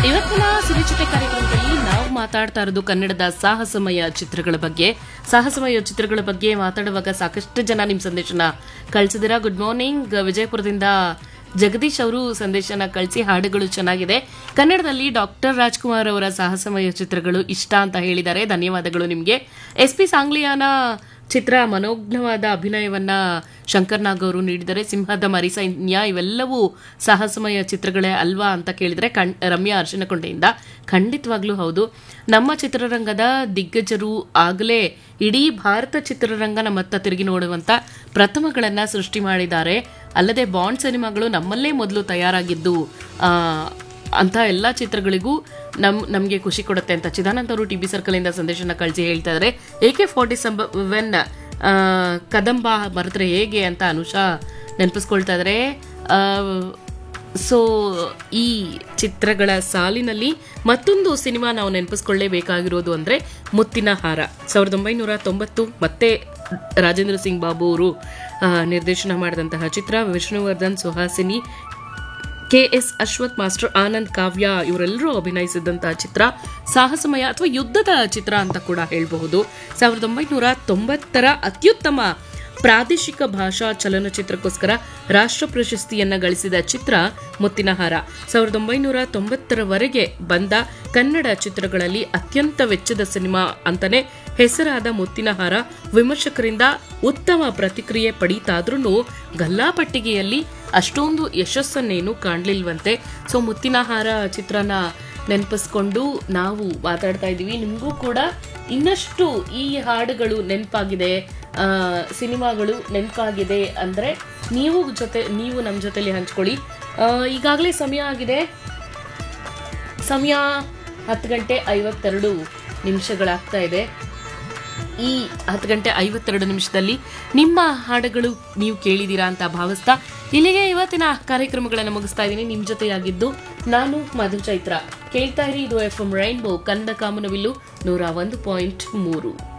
ಇವತ್ತಿನ ಸಿರಿಚಿತೆ ಕಾರ್ಯಕ್ರಮದಲ್ಲಿ ನಾವು ಮಾತಾಡ್ತಾ ಇರೋದು ಕನ್ನಡದ ಸಾಹಸಮಯ ಚಿತ್ರಗಳ ಬಗ್ಗೆ ಸಾಹಸಮಯ ಚಿತ್ರಗಳ ಬಗ್ಗೆ ಮಾತಾಡುವಾಗ ಸಾಕಷ್ಟು ಜನ ನಿಮ್ಮ ಸಂದೇಶನ ಕಳಿಸಿದಿರಾ ಗುಡ್ ಮಾರ್ನಿಂಗ್ ವಿಜಯಪುರದಿಂದ ಜಗದೀಶ್ ಅವರು ಸಂದೇಶನ ಕಳಿಸಿ ಹಾಡುಗಳು ಚೆನ್ನಾಗಿದೆ ಕನ್ನಡದಲ್ಲಿ ಡಾಕ್ಟರ್ ರಾಜ್ಕುಮಾರ್ ಅವರ ಸಾಹಸಮಯ ಚಿತ್ರಗಳು ಇಷ್ಟ ಅಂತ ಹೇಳಿದ್ದಾರೆ ಧನ್ಯವಾದಗಳು ನಿಮಗೆ ಎಸ್ ಪಿ ಸಾಂಗ್ಲಿಯಾನ ಚಿತ್ರ ಮನೋಜ್ಞವಾದ ಅಭಿನಯವನ್ನ ಶಂಕರ್ ನಾಗ್ ಅವರು ನೀಡಿದರೆ ಸಿಂಹದ ಮರಿ ಸೈನ್ಯ ಇವೆಲ್ಲವೂ ಸಾಹಸಮಯ ಚಿತ್ರಗಳೇ ಅಲ್ವಾ ಅಂತ ಕೇಳಿದ್ರೆ ಕಣ್ ರಮ್ಯಾ ಅರ್ಶನಕೊಂಡೆಯಿಂದ ಖಂಡಿತವಾಗ್ಲೂ ಹೌದು ನಮ್ಮ ಚಿತ್ರರಂಗದ ದಿಗ್ಗಜರು ಆಗಲೇ ಇಡೀ ಭಾರತ ಚಿತ್ರರಂಗ ನಮ್ಮತ್ತ ತಿರುಗಿ ನೋಡುವಂತ ಪ್ರಥಮಗಳನ್ನ ಸೃಷ್ಟಿ ಮಾಡಿದ್ದಾರೆ ಅಲ್ಲದೆ ಬಾಂಡ್ ಸಿನಿಮಾಗಳು ನಮ್ಮಲ್ಲೇ ಮೊದಲು ತಯಾರಾಗಿದ್ದು ಆ, ಅಂತ ಎಲ್ಲ ಚಿತ್ರಗಳಿಗೂ ನಮ್ ನಮಗೆ ಖುಷಿ ಕೊಡುತ್ತೆ ಅಂತ ಚಿದಾನಂದ್ ಅವರು ಟಿ ಬಿ ಸರ್ಕಲ್ ಇಂದ ಸಂದೇಶನ ಕಳಿಸಿ ಹೇಳ್ತಾ ಇದ್ದಾರೆ A K forty seven Kadamba ಬರೆದ್ರೆ ಹೇಗೆ ಅಂತ ಅನುಷಾ ನೆನಪಿಸ್ಕೊಳ್ತಾ ಇದ್ದಾರೆ ಸೊ ಈ ಚಿತ್ರಗಳ ಸಾಲಿನಲ್ಲಿ ಮತ್ತೊಂದು ಸಿನಿಮಾ ನಾವು ನೆನಪಿಸ್ಕೊಳ್ಳೇಬೇಕಾಗಿರೋದು ಅಂದ್ರೆ ಮುತ್ತಿನ ಹಾರ ಸಾವಿರದ ಒಂಬೈನೂರ ತೊಂಬತ್ತು ಮತ್ತೆ ರಾಜೇಂದ್ರ ಸಿಂಗ್ ಬಾಬು ಅವರು ಆ, ನಿರ್ದೇಶನ ಮಾಡಿದಂತಹ ಚಿತ್ರ Vishnuvardhan Suhasini K S Ashwath master Anand Kavya ಇವರೆಲ್ಲರೂ ಅಭಿನಯಿಸಿದಂತಹ ಚಿತ್ರ ಸಾಹಸಮಯ ಅಥವಾ ಯುದ್ಧದ ಚಿತ್ರ ಅಂತ ಕೂಡ ಹೇಳಬಹುದು ಸಾವಿರದ ಒಂಬೈನೂರ ತೊಂಬತ್ತರ ಅತ್ಯುತ್ತಮ ಪ್ರಾದೇಶಿಕ ಭಾಷಾ ಚಲನಚಿತ್ರಕ್ಕೋಸ್ಕರ ರಾಷ್ಟ್ರ ಪ್ರಶಸ್ತಿಯನ್ನ ಗಳಿಸಿದ ಚಿತ್ರ ಮುತ್ತಿನಹಾರ ಸಾವಿರದ ಒಂಬೈನೂರ ತೊಂಬತ್ತರವರೆಗೆ ಬಂದ ಕನ್ನಡ ಚಿತ್ರಗಳಲ್ಲಿ ಅತ್ಯಂತ ವೆಚ್ಚದ ಸಿನಿಮಾ ಅಂತಾನೆ ಹೆಸರಾದ ಮುತ್ತಿನಹಾರ ವಿಮರ್ಶಕರಿಂದ ಉತ್ತಮ ಪ್ರತಿಕ್ರಿಯೆ ಪಡೀತಾದ್ರೂ ಗಲ್ಲಾಪಟ್ಟಿಗೆಯಲ್ಲಿ ಅಷ್ಟೊಂದು ಯಶಸ್ಸನ್ನೇನು ಕಾಣಲಿಲ್ವಂತೆ ಸೊ ಮುತ್ತಿನಹಾರ ಚಿತ್ರನ ನೆನಪಿಸ್ಕೊಂಡು ನಾವು ಮಾತಾಡ್ತಾ ಇದ್ದೀವಿ ನಿಮಗೂ ಕೂಡ ಇನ್ನಷ್ಟು ಈ ಹಾಡುಗಳು ನೆನಪಾಗಿದೆ ಆ, ಸಿನಿಮಾಗಳು ನೆನಪಾಗಿದೆ ಅಂದ್ರೆ ನೀವು ಜೊತೆ ನೀವು ನಮ್ಮ ಜೊತೆಲಿ ಹಂಚ್ಕೊಳ್ಳಿ ಈಗಾಗಲೇ ಸಮಯ ಆಗಿದೆ ಸಮಯ ಹತ್ತು ಗಂಟೆ ಐವತ್ತೆರಡು ನಿಮಿಷಗಳಾಗ್ತಾ ಇದೆ ಈ ಹತ್ತು ಗಂಟೆ ಐವತ್ತೆರಡು ನಿಮಿಷದಲ್ಲಿ ನಿಮ್ಮ ಹಾಡುಗಳು ನೀವು ಕೇಳಿದೀರಾ ಅಂತ ಭಾವಿಸ್ತಾ ಇಲ್ಲಿಗೆ ಇವತ್ತಿನ ಕಾರ್ಯಕ್ರಮಗಳನ್ನು ಮುಗಿಸ್ತಾ ಇದ್ದೀನಿ ನಿಮ್ಮ ಜೊತೆಯಾಗಿದ್ದು ನಾನು ಮಧು ಚೈತ್ರ ಕೇಳ್ತಾ ಇರಿ ಇದು ಎಫ್ ಎಂ ರೈನ್ಬೋ ಕನ್ನಡ ಕಾಮನವಿಲ್ಲು ನೂರ ಒಂದು ಪಾಯಿಂಟ್ ಮೂರು